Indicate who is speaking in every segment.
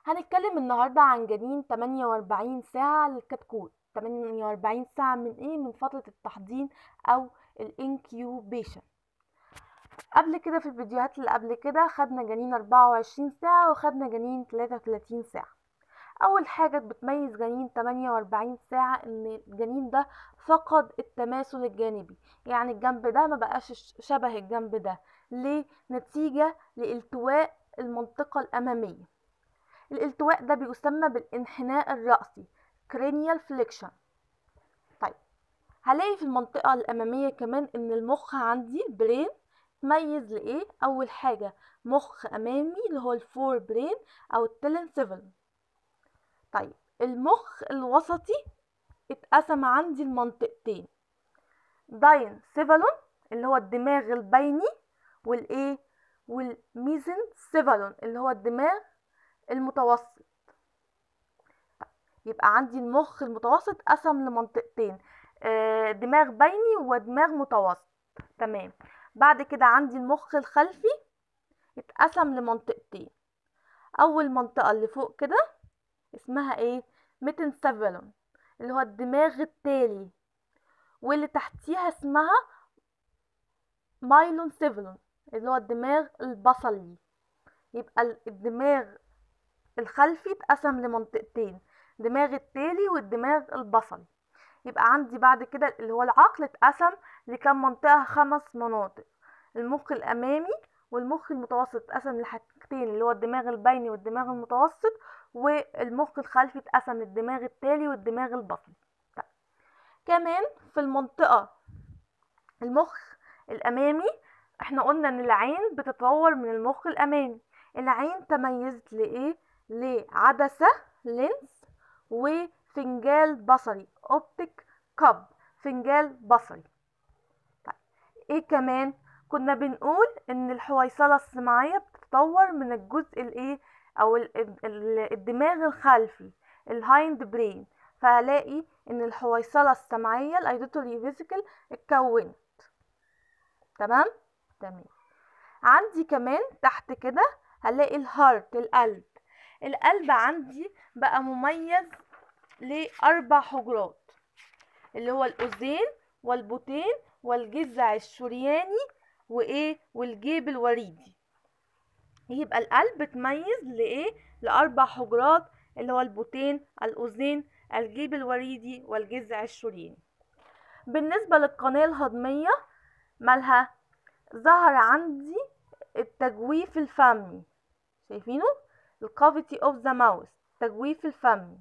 Speaker 1: هنتكلم النهاردة عن جنين 48 ساعة للكتكوت 48 ساعة من ايه من فترة التحضير او الانكيوبيشن قبل كده في الفيديوهات اللي قبل كده خدنا جنين 24 ساعة وخدنا جنين 33 ساعة اول حاجة بتميز جنين 48 ساعة ان الجنين ده فقد التماثل الجانبي يعني الجنب ده ما بقاش شبه الجنب ده ليه نتيجة لالتواء المنطقة الامامية الالتواء ده بيسمى بالانحناء الرأسي cranial flexion طيب هلاقي في المنطقة الأمامية كمان إن المخ عندي برين تميز لإيه أول حاجة مخ أمامي اللي هو الفور برين أو التلنسيفل طيب المخ الوسطي اتقسم عندي المنطقتين داين سيفالون اللي هو الدماغ البيني والايه والميزن سيفالون اللي هو الدماغ المتوسط يبقى عندي المخ المتوسط قسم لمنطقتين دماغ بيني ودماغ متوسط تمام بعد كده عندي المخ الخلفي اتقسم لمنطقتين اول منطقه اللي فوق كده اسمها ايه ميتنسيفالون اللي هو الدماغ التالي واللي تحتيها اسمها مايلون سيفالون اللي هو الدماغ البصلي يبقى الدماغ الخلفي اتقسم لمنطقتين دماغ التالي والدماغ البصري يبقى عندي بعد كده اللي هو العقل اتقسم لكم منطقة خمس مناطق المخ الأمامي والمخ المتوسط اتقسم لحاجتين اللي هو الدماغ البيني والدماغ المتوسط والمخ الخلفي اتقسم للدماغ التالي والدماغ البصري طيب. كمان في المنطقة المخ الأمامي احنا قلنا ان العين بتتطور من المخ الأمامي العين تميزت لإيه لعدسة لينس وفنجال بصري اوبتيك كاب فنجال بصري طيب. ايه كمان كنا بنقول ان الحويصلة السمعية بتتطور من الجزء الايه او الدماغ الخلفي الهايند برين فهلاقي ان الحويصلة السمعية الايديتوري فيزيكال اتكونت تمام تمام عندي كمان تحت كده هلاقي الهارت القلب القلب عندي بقى مميز لأربع حجرات اللي هو الأذين والبطين والجذع الشرياني وإيه والجيب الوريدي يبقى القلب اتميز لإيه لأربع حجرات اللي هو البطين الأذين الجيب الوريدي والجذع الشرياني بالنسبة للقناة الهضمية مالها ظهر عندي التجويف الفمي شايفينه الكافيتي اوف ذا ماوث تجويف الفم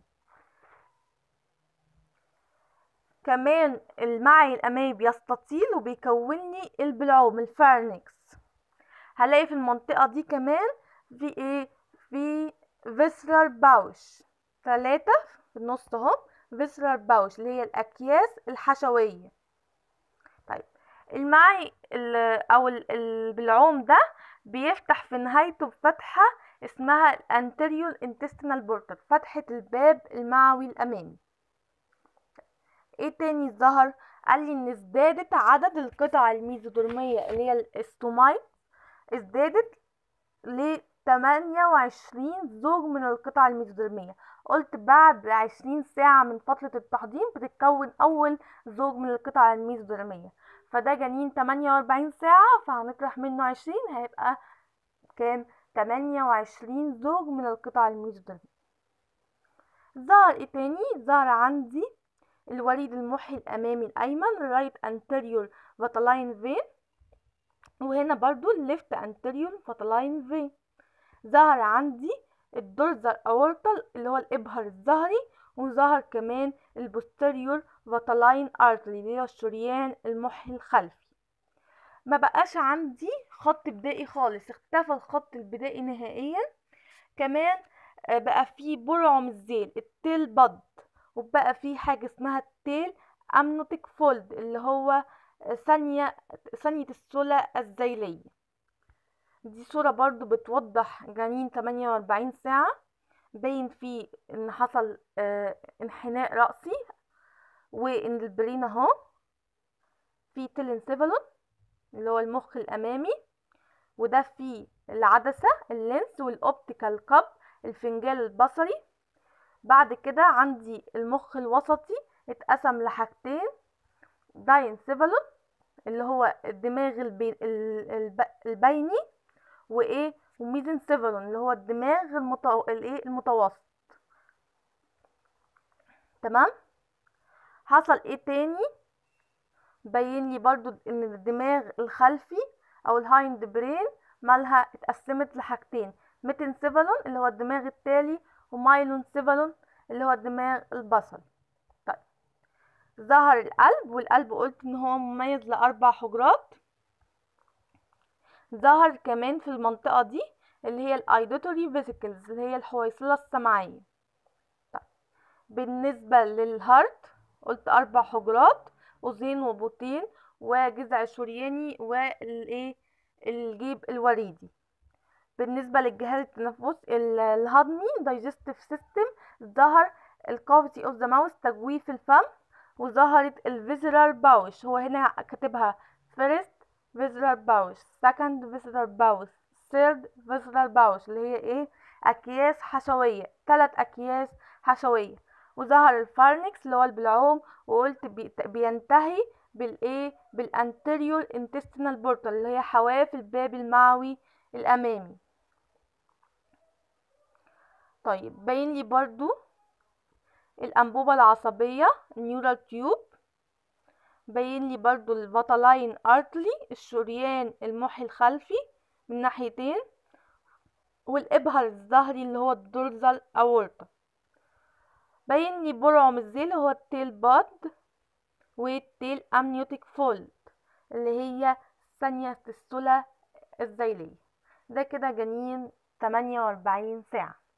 Speaker 1: كمان المعي الامامي بيستطيل وبيكون لي البلعوم الفارنكس هلاقي في المنطقة دي كمان في ايه في فيسرال باوش ثلاثة في النص اهو فيسرال باوش اللي هي الاكياس الحشوية طيب المعي او البلعوم ده بيفتح في نهايته بفتحة اسمها الانتريور انتستينال بورتال فتحة الباب المعوي الأمامي ايه تاني ظهر قال لي ان ازدادت عدد القطع الميزودرمية اللي هي الاستومايت ازدادت ل 28 زوج من القطع الميزودرمية قلت بعد 20 ساعة من فترة التحضير بتتكون أول زوج من القطع الميزودرمية فده جنين 48 ساعة فهنطرح منه 20 هيبقى كام 28 زوج من القطع الميزودرمية ظهر ايه تاني ظهر عندي الوريد المحي الامامي الايمن right anterior vitelline vein وهنا برضو left anterior vitelline vein ظهر عندي الدورزال اورتال اللي هو الابهر الظهري وظهر كمان البوستيريور فاتلاين ارتري اللي هو الشريان المحي الخلفي ما بقاش عندي خط بدائي خالص اختفى الخط البدائي نهائيا كمان بقى فيه برعم الذيل التيل بض وبقى فيه حاجة اسمها التيل امنوتيك فولد اللي هو ثانية ثانية السلة الذيلية دي صورة برضو بتوضح جنين 48 ساعة باين فيه ان حصل اه انحناء رأسي وان البرين اهو في تلنسيفالون اللي هو المخ الامامي وده فيه العدسة اللينس والاوبتيكال كاب الفنجال البصري بعد كده عندي المخ الوسطي اتقسم لحاجتين داينسيفالون اللي هو الدماغ البي... الب... البيني وايه وميزنسيفالون اللي هو الدماغ المتو... الايه المتوسط تمام حصل ايه تاني بين لي برضو ان الدماغ الخلفي او الهايند برين مالها اتقسمت لحاجتين ميتنسيفالون اللي هو الدماغ التالي ومايلون سيفالون اللي هو الدماغ البصري طيب ظهر القلب والقلب قلت ان هو مميز لاربع حجرات ظهر كمان في المنطقة دي اللي هي الايدوتوري فيسيكلز اللي هي الحويصلة السمعية طيب بالنسبة للهارت قلت اربع حجرات أذين وبطين وجذع شرياني والايه الجيب الوريدي بالنسبة للجهاز التنفس الهضمي digestive system ظهر الكافيتي اوف ذا ماوس تجويف الفم وظهرت الفيزرال باوش هو هنا كاتبها first visceral pouch second visceral pouch third visceral pouch اللي هي ايه اكياس حشوية ثلاث اكياس حشوية وظهر الفارنكس اللي هو البلعوم وقلت بينتهي بالايه بالانتريور انتستينال بورتال اللي هي حواف الباب المعوي الامامي طيب باين لي برضو الانبوبة العصبية النيورال تيوب باين لي برضو الفاتالاين ارتلي الشريان المحي الخلفي من ناحيتين والابهر الظهري اللي هو الدورزال اورتا باين لي برعم الذيل هو التيل باد والتيل امنيوتيك فولد اللي هي ثانية السلة الذيلية ده كده جنين 48 ساعة